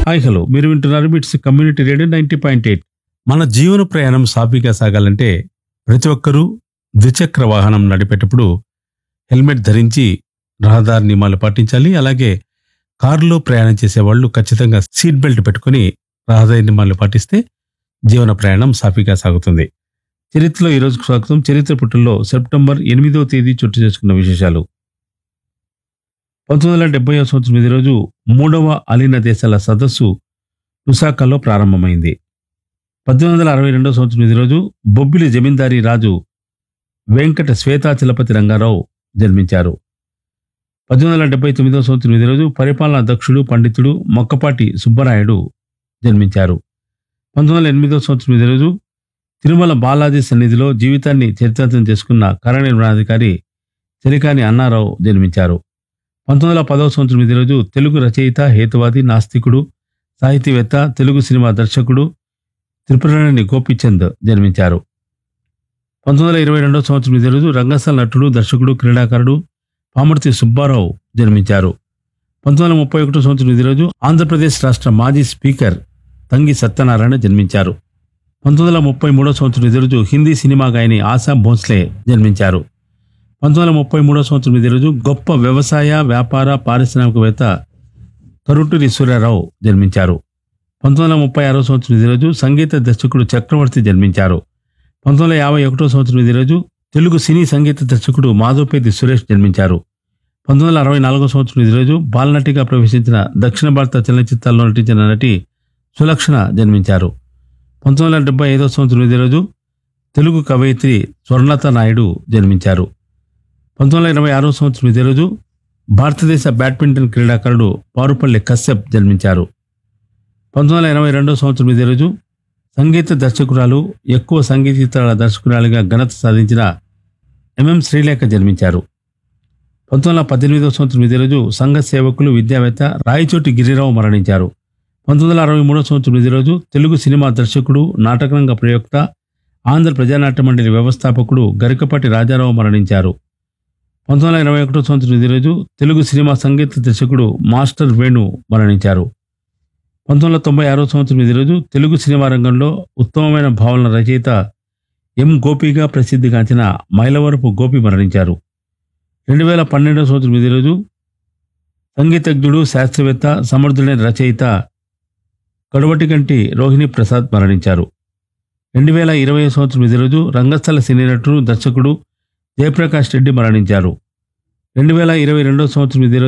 hi hello మీరు వింటున్నారు BITS community radio ninety point eight మన జీవన ప్రయాణం సాఫీగా సాగాలంటే ప్రతి ఒక్కరూ ద్విచక్ర వాహనం నడిపేటప్పుడు హెల్మెట్ ధరించి రహదారి నియమాలు పాటించాలి అలాగే కారులో ప్రయాణం చేసే వాళ్ళు ఖచ్చితంగా సీట్ బెల్ట్ పెట్టుకొని రహదారి నియమాలు పాటిస్తే జీవన ప్రయాణం సాఫీగా సాగుతుంది చరిత్రలో ఈ రోజుకు స్వాగతం చరిత్ర పుటల్లో సెప్టెంబర్ ఎనిమిదో తేదీ చోటు చేసుకున్న విశేషాలు పంతొమ్మిది వందల డెబ్బై సంవత్సరం ఇదే రోజు మూడవ అలీన దేశాల సదస్సు లుసాకాలో ప్రారంభమైంది పద్దెనిమిది వందల అరవై రెండవ సంవత్సరం ఇదే రోజు బొబ్బిలి జమీందారీ రాజు వెంకట శ్వేతాచలపతి రంగారావు జన్మించారు పద్దెనిమిది వందల డెబ్బై తొమ్మిదవ సంవత్సరం ఇదే రోజు పరిపాలనా దక్షుడు పండితుడు మొక్కపాటి సుబ్బరాయుడు జన్మించారు పంతొమ్మిది వందల ఎనిమిదవ సంవత్సరం ఇదే రోజు తిరుమల బాలాజీ సన్నిధిలో జీవితాన్ని చరితార్థం చేసుకున్న కార్యనిర్వహణాధికారి చెలికాని అన్నారావు జన్మించారు పంతొమ్మిది వందల పదవ సంవత్సరం ఇదే రోజు తెలుగు రచయిత హేతువాది నాస్తికుడు సాహితీవేత్త తెలుగు సినిమా దర్శకుడు త్రిపురనేని గోపీచంద్ జన్మించారు పంతొమ్మిది వందల ఇరవై రెండవ సంవత్సరం ఇదే రోజు రంగస్థల నటుడు దర్శకుడు క్రీడాకారుడు పామర్తి సుబ్బారావు జన్మించారు పంతొమ్మిది వందల ముప్పై ఒకటో సంవత్సరం ఇదే రోజు ఆంధ్రప్రదేశ్ రాష్ట్ర మాజీ స్పీకర్ తంగి సత్యనారాయణ జన్మించారు పంతొమ్మిది వందల ముప్పై మూడో సంవత్సరం ఇదే రోజు హిందీ సినిమా గాయని ఆశా భోస్లే జన్మించారు పంతొమ్మిది వందల ముప్పై మూడో సంవత్సరం ఇదే రోజు గొప్ప వ్యవసాయ వ్యాపార పారిశ్రామికవేత్త కరుటూరి సూర్యారావు జన్మించారు పంతొమ్మిది వందల ముప్పై ఆరో సంవత్సరం ఇదే రోజు సంగీత దర్శకుడు చక్రవర్తి జన్మించారు పంతొమ్మిది వందల యాభై ఒకటో సంవత్సరం ఇదే రోజు తెలుగు సినీ సంగీత దర్శకుడు మాధవపేది సురేష్ జన్మించారు పంతొమ్మిది వందల అరవై నాలుగో సంవత్సరం ఇదే రోజు బాలనటిగా ప్రవేశించిన దక్షిణ భారత చలనచిత్రాల్లో నటించిన నటి సులక్షణ జన్మించారు పంతొమ్మిది వందల డెబ్బై ఐదో సంవత్సరం ఇదే రోజు తెలుగు కవయిత్రి స్వర్ణలత నాయుడు జన్మించారు పంతొమ్మిది వందల ఇరవై ఆరో సంవత్సరం ఇదే రోజు భారతదేశ బ్యాడ్మింటన్ క్రీడాకారుడు పారుపల్లి కశ్యప్ జన్మించారు పంతొమ్మిది వందల ఎనభై రెండో సంవత్సరం ఇదే రోజు సంగీత దర్శకురాలు ఎక్కువ సంగీత చిత్రాల దర్శకురాలిగా ఘనత సాధించిన ఎంఎం శ్రీలేఖ జన్మించారు పంతొమ్మిది వందల పద్దెనిమిదవ సంవత్సరం ఇదే రోజు సంఘ సేవకులు విద్యావేత్త రాయచోటి గిరిరావు మరణించారు పంతొమ్మిది వందల అరవై మూడో సంవత్సరం ఇదే రోజు తెలుగు సినిమా దర్శకుడు నాటకరంగ ప్రయోక్త ఆంధ్ర ప్రజానాట్య మండలి వ్యవస్థాపకుడు గరికపాటి రాజారావు మరణించారు పంతొమ్మిది వందల ఇరవై ఒకటో సంవత్సరం ఇదే రోజు తెలుగు సినిమా సంగీత దర్శకుడు మాస్టర్ వేణు మరణించారు పంతొమ్మిది వందల తొంభై ఆరో సంవత్సరం ఇదే రోజు తెలుగు సినిమా రంగంలో ఉత్తమమైన భావన రచయిత ఎం గోపిగా ప్రసిద్ధిగాంచిన మైలవరపు గోపి మరణించారు రెండు వేల పన్నెండవ సంవత్సరం ఇదే రోజు సంగీతజ్ఞుడు శాస్త్రవేత్త సమర్థుడైన రచయిత కడువటికంటి రోహిణి ప్రసాద్ మరణించారు రెండు వేల ఇరవై సంవత్సరం ఇదే రోజు రంగస్థల సినీ నటుడు దర్శకుడు జయప్రకాష్ రెడ్డి మరణించారు రెండు వేల ఇరవై రెండో సంవత్సరం ఇదే రోజు